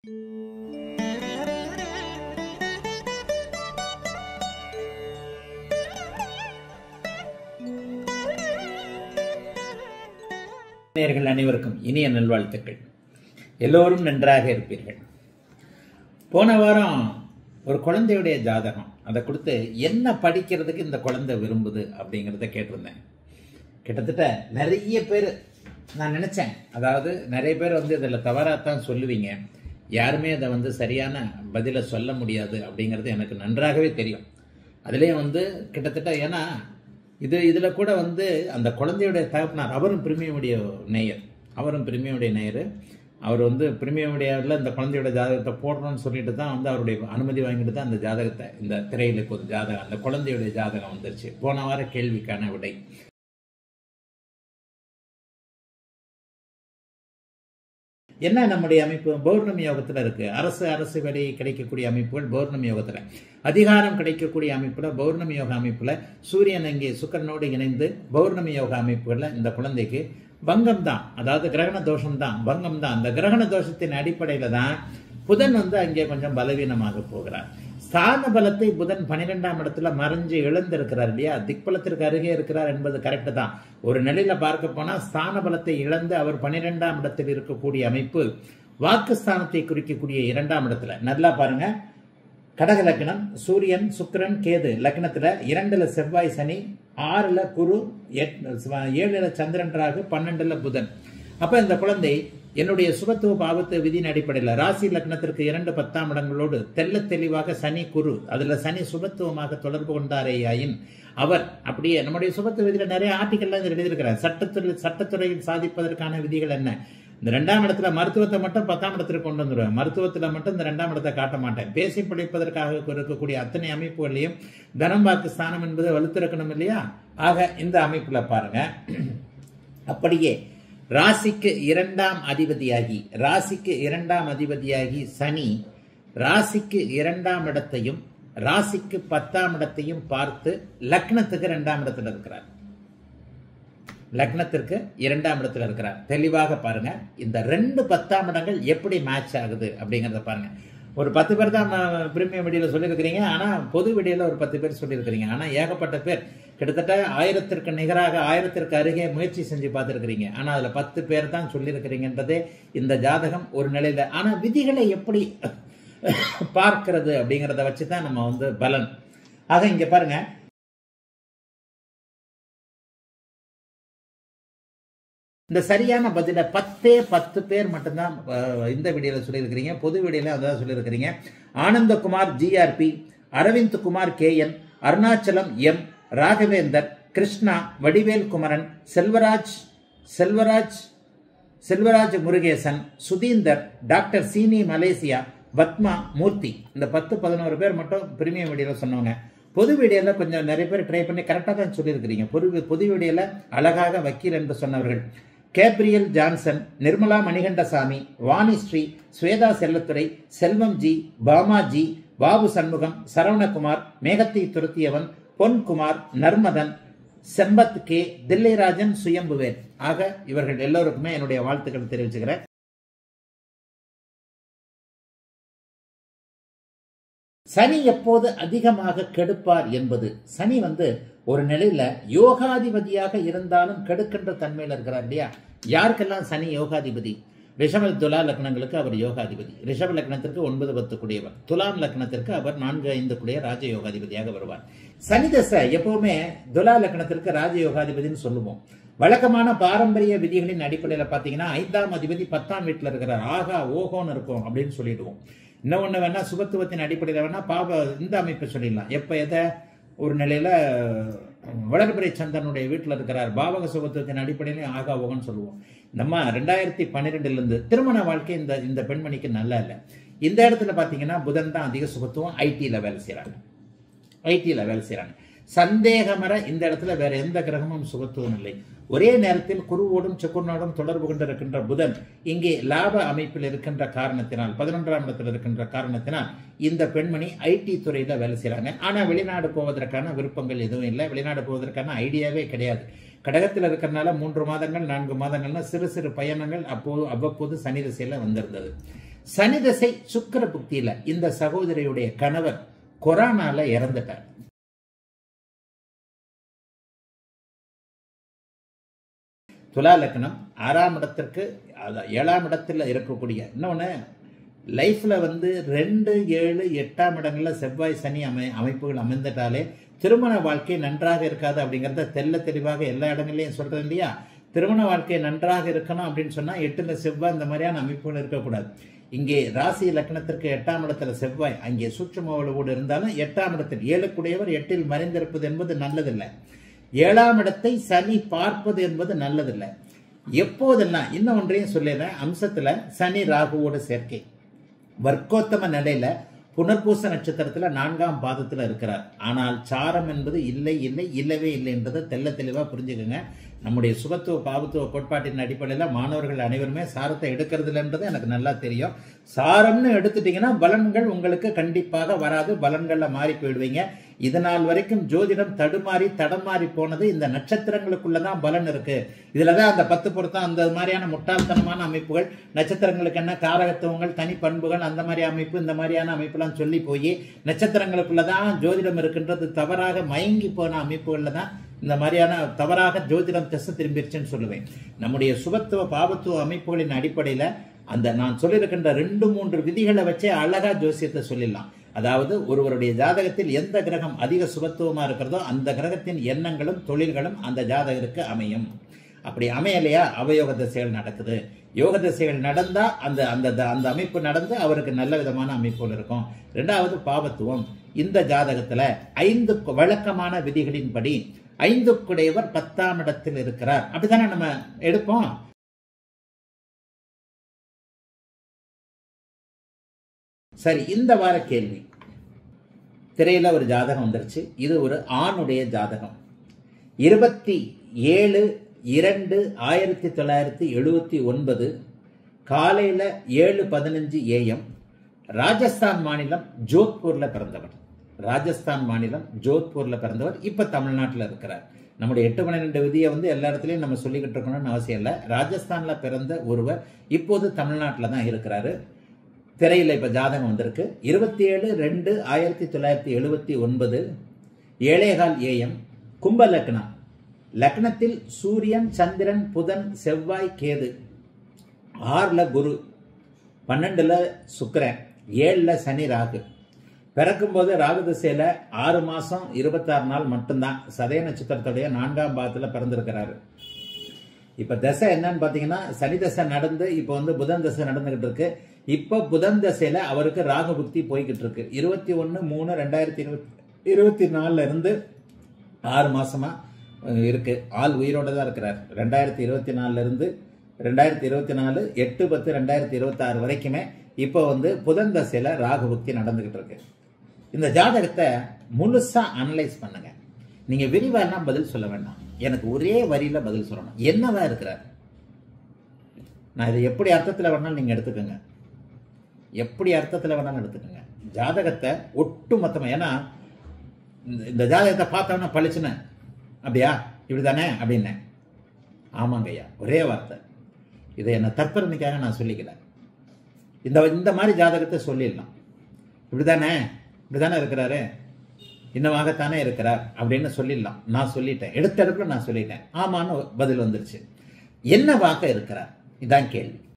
நேயர்கள் அனைவருக்கும் இனிய நல்வாழ்த்துக்கள் எல்லோரும் நன்றாக இருப்பீர்கள் போன வாரம் ஒரு குழந்தையுடைய ஜாதகம் அதை கொடுத்து என்ன படிக்கிறதுக்கு இந்த குழந்தை விரும்புது அப்படிங்கிறத கேட்டிருந்தேன் கிட்டத்தட்ட நிறைய பேர் நான் நினைச்சேன் அதாவது நிறைய பேர் வந்து இதில் தவறாத்தான் சொல்லுவீங்க யாருமே அதை வந்து சரியான பதிலை சொல்ல முடியாது அப்படிங்கிறது எனக்கு நன்றாகவே தெரியும் அதுலேயும் வந்து கிட்டத்தட்ட ஏன்னா இது இதில் கூட வந்து அந்த குழந்தையுடைய தகப்பனார் அவரும் பிரிமியமுடைய நேயர் அவரும் பிரிமியமுடைய நேயர் அவர் வந்து பிரிமியமுடையாவில் இந்த குழந்தையோட ஜாதகத்தை போடணும்னு சொல்லிட்டு தான் வந்து அவருடைய அனுமதி வாங்கிட்டு தான் அந்த ஜாதகத்தை இந்த திரையில் இப்போ ஜாதகம் அந்த குழந்தையுடைய ஜாதகம் வந்துருச்சு போன வார கேள்விக்கான விடை என்ன நம்முடைய அமைப்பு பௌர்ணமி யோகத்தில் இருக்கு அரசு அரசு வேலை கிடைக்கக்கூடிய அமைப்புகள் பௌர்ணமி யோகத்தில் அதிகாரம் கிடைக்கக்கூடிய அமைப்புல பௌர்ணமி யோக அமைப்புல சூரியன் அங்கே சுக்கரனோடு இணைந்து பௌர்ணமி யோக அமைப்புகளில் இந்த குழந்தைக்கு பங்கம் தான் அதாவது கிரகண தோஷம் தான் பங்கம் தான் அந்த கிரகண தோஷத்தின் அடிப்படையில தான் புதன் வந்து அங்கே கொஞ்சம் பலவீனமாக போகிறார் ஸ்தான பலத்தை புதன் பனிரெண்டாம் இடத்துல மறைஞ்சு இழந்திருக்கிறார் இல்லையா திக்பலத்திற்கு அருகே இருக்கிறார் என்பது கரெக்டு தான் ஒரு நிலையில பார்க்க போனா ஸ்தான பலத்தை இழந்து அவர் பனிரெண்டாம் இடத்தில் இருக்கக்கூடிய அமைப்பு வாக்குஸ்தானத்தை குறிக்கக்கூடிய இரண்டாம் இடத்துல நல்லா பாருங்க கடக லக்னம் சூரியன் சுக்கிரன் கேது லக்னத்துல இரண்டுல செவ்வாய் சனி ஆறுல குரு ஏழுல சந்திரன் ராகு பன்னெண்டுல புதன் அப்ப இந்த குழந்தை என்னுடைய சுபத்துவ பாவத்து விதியின் அடிப்படையில் ராசி லக்னத்திற்கு இரண்டு பத்தாம் இடங்களோடு தெல்ல தெளிவாக சனி குரு அதுல சனி சுபத்துவமாக தொடர்பு கொண்டாரேயாயின் அவர் அப்படியே நம்முடைய சுபத்துவ விதியில நிறைய ஆர்டிகல்லாம் எழுதியிருக்கிறார் சட்டத்துறை சட்டத்துறையில் சாதிப்பதற்கான விதிகள் என்ன இந்த ரெண்டாம் இடத்துல மருத்துவத்தை மட்டும் பத்தாம் இடத்திற்கு கொண்டு வந்துடுவேன் மருத்துவத்துல மட்டும் இந்த ரெண்டாம் இடத்தை காட்ட மாட்டேன் பேசி பிழைப்பதற்காக இருக்கக்கூடிய அத்தனை அமைப்புகளையும் தனம் வாக்கு ஸ்தானம் என்பது வலுத்திருக்கணும் இல்லையா ஆக இந்த அமைப்புல பாருங்க அப்படியே ராசிக்கு இரண்டாம் அதிபதியாகி ராசிக்கு இரண்டாம் அதிபதியாகி சனி ராசிக்கு இரண்டாம் இடத்தையும் ராசிக்கு பத்தாம் இடத்தையும் பார்த்து லக்னத்துக்கு இரண்டாம் இடத்துல இருக்கிறார் லக்னத்திற்கு இரண்டாம் இடத்துல இருக்கிறார் தெளிவாக பாருங்க இந்த ரெண்டு பத்தாம் இடங்கள் எப்படி மேட்ச் ஆகுது அப்படிங்கிறத பாருங்க ஒரு பத்து பேர் தான் பிரீமியம் வீடியோவில் சொல்லியிருக்கிறீங்க ஆனால் பொது வீடியோவில் ஒரு பத்து பேர் சொல்லியிருக்கிறீங்க ஆனால் ஏகப்பட்ட பேர் கிட்டத்தட்ட ஆயிரத்திற்கு நிகராக ஆயிரத்திற்கு அருகே முயற்சி செஞ்சு பார்த்துருக்கிறீங்க ஆனால் அதில் பத்து பேர் தான் சொல்லியிருக்கிறீங்கன்றதே இந்த ஜாதகம் ஒரு நிலையில் ஆனால் விதிகளை எப்படி பார்க்கிறது அப்படிங்கிறத வச்சு தான் நம்ம வந்து பலன் ஆக இங்கே பாருங்க இந்த சரியான பதில பத்தே பத்து பேர் மட்டும்தான் இந்த வீடியோவில் சொல்லியிருக்கிறீங்க பொது வீடியோவில் அதான் சொல்லியிருக்கிறீங்க Anandakumar GRP Aravind Kumar K N Arunachalam M Raghavendar Krishna Vadivel Kumaran Selvaraj Selvaraj Selvaraj Murugesan Sudhindar doctor Seeni Malaysia Padma Moorthy இந்த பத்து பதினோரு பேர் மட்டும் பிரிமியம் வீடியோவில் சொன்னவங்க பொது வீடியோவில் கொஞ்சம் நிறைய பேர் ட்ரை பண்ணி கரெக்டாக தான் சொல்லியிருக்கிறீங்க பொது பொது வீடியோவில் அழகாக வக்கீல் என்று சொன்னவர்கள் கேப்ரியல் ஜான்சன் நிர்மலா மணிகண்டசாமி வாணிஸ்ரீ ஸ்வேதா செல்லத்துறை செல்வம் ஜி பாமாஜி பாபு சண்முகம் சரவணகுமார் மேகத்தை துரத்தியவன் பொன்குமார் நர்மதன் செம்பத் கே தில்லைராஜன் சுயம்புவேன் ஆக இவர்கள் எல்லோருக்குமே என்னுடைய வாழ்த்துக்கள் தெரிவிச்சுக்கிறேன் சனி எப்போது அதிகமாக கெடுப்பார் என்பது சனி வந்து ஒரு நிலையில யோகாதிபதியாக இருந்தாலும் கெடுக்கின்ற தன்மையில் இருக்கிறார் இல்லையா யாருக்கெல்லாம் சனி யோகாதிபதி ரிஷப துலா லக்னங்களுக்கு அவர் யோகாதிபதி ரிஷப லக்னத்திற்கு ஒன்பது பத்து கூடியவர் துலாம் லக்னத்திற்கு அவர் நான்கு ஐந்து கூடிய ராஜ யோகாதிபதியாக வருவார் சனி தசை எப்பவுமே துலா லக்னத்திற்கு ராஜ யோகாதிபதினு சொல்லுவோம் வழக்கமான பாரம்பரிய விதிகளின் அடிப்படையில் பார்த்தீங்கன்னா ஐந்தாம் அதிபதி பத்தாம் வீட்டில் இருக்கிறார் ஆகா ஓகோன்னு இருக்கும் அப்படின்னு சொல்லிடுவோம் இன்னொன்று வேணா சுபத்துவத்தின் அடிப்படையில் வேணா பாப இந்த அமைப்பை சொல்லிடலாம் எப்போ எதை ஒரு நிலையில வளர்பிறை சந்தனுடைய வீட்டில் இருக்கிறார் பாவக சுபத்துவத்தின் அடிப்படையிலையும் ஆகா ஓகன்னு சொல்லுவோம் நம்ம ரெண்டாயிரத்தி பன்னிரெண்டுலேருந்து திருமண வாழ்க்கை இந்த இந்த பெண்மணிக்கு நல்லா இல்லை இந்த இடத்துல பார்த்தீங்கன்னா புதன் தான் அதிக சுபத்துவம் ஐடியில் வேலை செய்கிறாங்க ஐடியில் வேலை செய்கிறாங்க சந்தேகமர இந்த இடத்துல வேற எந்த கிரகமும் சுபத்துவம் இல்லை ஒரே நேரத்தில் குருவோடும் சுக்குரனோடும் தொடர்பு கொண்டிருக்கின்ற புதன் இங்கே லாப அமைப்பில் இருக்கின்ற காரணத்தினால் பதினொன்றாம் இடத்தில் இருக்கின்ற காரணத்தினால் இந்த பெண்மணி ஐடி துறையில வேலை செய்யறாங்க ஆனா வெளிநாடு போவதற்கான விருப்பங்கள் எதுவும் இல்லை வெளிநாடு போவதற்கான ஐடியாவே கிடையாது கடகத்தில் இருக்கிறனால மூன்று மாதங்கள் நான்கு மாதங்கள்னா சிறு சிறு பயணங்கள் அப்போது அவ்வப்போது சனி திசையில வந்திருந்தது சனி தசை சுக்கிர புக்தியில இந்த சகோதரியுடைய கணவர் கொரோனால இறந்துட்டார் துலா லக்னம் ஆறாம் இடத்திற்கு அத- ஏழாம் இடத்துல இருக்கக்கூடிய இன்னொன்று லைஃப்ல வந்து ரெண்டு ஏழு எட்டாம் இடங்கள்ல செவ்வாய் சனி அமை அமைப்புகள் அமைந்துட்டாலே திருமண வாழ்க்கை நன்றாக இருக்காது அப்படிங்கறத தெல்ல தெளிவாக எல்லா இடங்கள்லையும் சொல்றேன் இல்லையா திருமண வாழ்க்கை நன்றாக இருக்கணும் அப்படின்னு சொன்னா எட்டுல செவ்வாய் இந்த மாதிரியான அமைப்புகள் இருக்கக்கூடாது இங்கே ராசி லக்னத்திற்கு எட்டாம் இடத்துல செவ்வாய் அங்கே சூட்சுமவளவோடு இருந்தாலும் எட்டாம் இடத்தில் ஏழுக்குடையவர் எட்டில் மறைந்திருப்பது என்பது நல்லதில்லை ஏழாம் இடத்தை சனி பார்ப்பது என்பது நல்லதில்லை எப்போதெல்லாம் இன்னும் ஒன்றையும் சொல்லிடுறேன் அம்சத்துல சனி ராகுவோட சேர்க்கை வர்க்கோத்தம நிலையில புனர்பூச நட்சத்திரத்துல நான்காம் பாதத்துல இருக்கிறார் ஆனால் சாரம் என்பது இல்லை இல்லை இல்லவே இல்லை என்பதை தெள்ள தெளிவா புரிஞ்சுக்கோங்க நம்முடைய சுகத்துவ பாவத்துவ கோட்பாட்டின் அடிப்படையில் மாணவர்கள் அனைவருமே சாரத்தை எடுக்கிறது இல்லைன்றது எனக்கு நல்லா தெரியும் சாரம்னு எடுத்துட்டீங்கன்னா பலன்கள் உங்களுக்கு கண்டிப்பாக வராது பலன்கள்ல மாறி போயிடுவீங்க இதனால் வரைக்கும் ஜோதிடம் தடுமாறி தடமாறி போனது இந்த நட்சத்திரங்களுக்குள்ளதான் பலன் இருக்கு இதுலதான் அந்த பத்து பொருத்தம் அந்த மாதிரியான முட்டாள்தனமான அமைப்புகள் நட்சத்திரங்களுக்கு என்ன காரகத்துவங்கள் தனி பண்புகள் அந்த மாதிரி அமைப்பு இந்த மாதிரியான அமைப்புலாம் சொல்லி போய் நட்சத்திரங்களுக்குள்ளதான் ஜோதிடம் இருக்கின்றது தவறாக மயங்கி போன அமைப்புகள்ல தான் இந்த மாதிரியான தவறாக ஜோதிடம் திசை திரும்பிருச்சுன்னு சொல்லுவேன் நம்முடைய சுபத்துவ பாவத்துவ அமைப்புகளின் அடிப்படையில அந்த நான் சொல்லியிருக்கின்ற ரெண்டு மூன்று விதிகளை வச்சே அழகா ஜோசியத்தை சொல்லிடலாம் அதாவது ஒருவருடைய ஜாதகத்தில் எந்த கிரகம் அதிக சுபத்துவமா இருக்கிறதோ அந்த கிரகத்தின் எண்ணங்களும் தொழில்களும் அந்த ஜாதகருக்கு அமையும் அப்படி அமையலையா அவயோக திசைகள் நடக்குது யோக திசைகள் நடந்தா அந்த அந்த அந்த அமைப்பு நடந்து அவருக்கு நல்ல விதமான அமைப்புகள் இருக்கும் ரெண்டாவது பாவத்துவம் இந்த ஜாதகத்துல ஐந்து கு- வழக்கமான விதிகளின்படி ஐந்து குடையவர் பத்தாம் இடத்தில் இருக்கிறார் அப்படித்தானே நம்ம எடுப்போம் சரி இந்த வார கேள்வி திரையில ஒரு ஜாதகம் வந்துருச்சு இது ஒரு ஆணுடைய ஜாதகம் இருபத்தி ஏழு இரண்டு ஆயிரத்தி தொள்ளாயிரத்தி எழுபத்தி ஒன்பது காலையில் ஏழு பதினஞ்சு ஏஎம் ராஜஸ்தான் மாநிலம் ஜோத்பூர்ல பிறந்தவர் ராஜஸ்தான் மாநிலம் ஜோத்பூர்ல பிறந்தவர் இப்ப தமிழ்நாட்டில் இருக்கிறார் நம்முடைய எட்டு பன்னிரெண்டு விதியை வந்து எல்லா இடத்துலையும் நம்ம சொல்லிக்கிட்டு இருக்கணும்னு அவசியம் இல்லை ராஜஸ்தான்ல பிறந்த ஒருவர் இப்போது தமிழ்நாட்டில் தான் இருக்கிறாரு திரையில் இப்ப ஜாதகம் வந்திருக்கு இருபத்தி ஏழு ரெண்டு ஆயிரத்தி தொள்ளாயிரத்தி எழுபத்தி ஒன்பது ஏழேகால் ஏஎம் கும்ப லக்னம் லக்னத்தில் சூரியன் சந்திரன் புதன் செவ்வாய் கேது ஆறுல குரு பன்னெண்டுல சுக்கிரன் ஏழுல சனி ராகு பிறக்கும்போது ராகு திசையில ஆறு மாசம் இருபத்தாறு நாள் மட்டும்தான் சதய நட்சத்திரத்துடைய நான்காம் பாதத்துல பிறந்திருக்கிறாரு இப்ப தசை என்னன்னு பாத்தீங்கன்னா சனி தசை நடந்து இப்ப வந்து புதன் தசை நடந்துகிட்டு இருக்கு இப்ப புதன் தசையில அவருக்கு ராகு புக்தி போய்கிட்டு இருக்கு இருபத்தி ஒன்னு மூணு ரெண்டாயிரத்தி இருபத்தி இருபத்தி நாலுல இருந்து ஆறு மாசமா அஹ், இருக்கு ஆள் உயிரோட தான் இருக்கிறார் ரெண்டாயிரத்தி இருபத்தி நாலுல இருந்து ரெண்டாயிரத்தி இருபத்தி நாலு எட்டு பத்து ரெண்டாயிரத்தி இருபத்தி ஆறு வரைக்குமே இப்போ வந்து புதன் தசையில ராகு புக்தி நடந்துகிட்டு இருக்கு இந்த ஜாதகத்தை முழுசா அனலைஸ் பண்ணுங்க நீங்க விரிவாலாம் பதில் சொல்ல வேண்டாம் எனக்கு ஒரே வரியில பதில் சொல்லணும் என்னவா இருக்கிறார் நான் இதை எப்படி அர்த்தத்தில் வேணாலும் நீங்க எடுத்துக்கோங்க எப்படி அர்த்தத்தில் வேணாலும் எடுத்துக்கோங்க ஜாதகத்தை ஒட்டு மொத்தமாக ஏன்னா இந்த- இந்த ஜாதகத்தை பார்த்தோன்னா பளிச்சுன்னு அப்படியா இப்படிதானே அப்படின்னேன் ஆமாங்க ஐயா ஒரே வார்த்தை இதை என்ன தற்பெருமைக்காக நான் சொல்லிக்கல இந்த இந்த மாதிரி ஜாதகத்தை சொல்லிடலாம் இப்படிதானே இப்படிதானே இருக்கிறாரு இன்னமாகத்தானே இருக்கிறார் அப்படின்னு சொல்லிடலாம் நான் சொல்லிட்டேன் எடுத்த இடத்துல நான் சொல்லிட்டேன் ஆமான்னு பதில் வந்துருச்சு என்னவாக இருக்கிறார் இதான் கேள்வி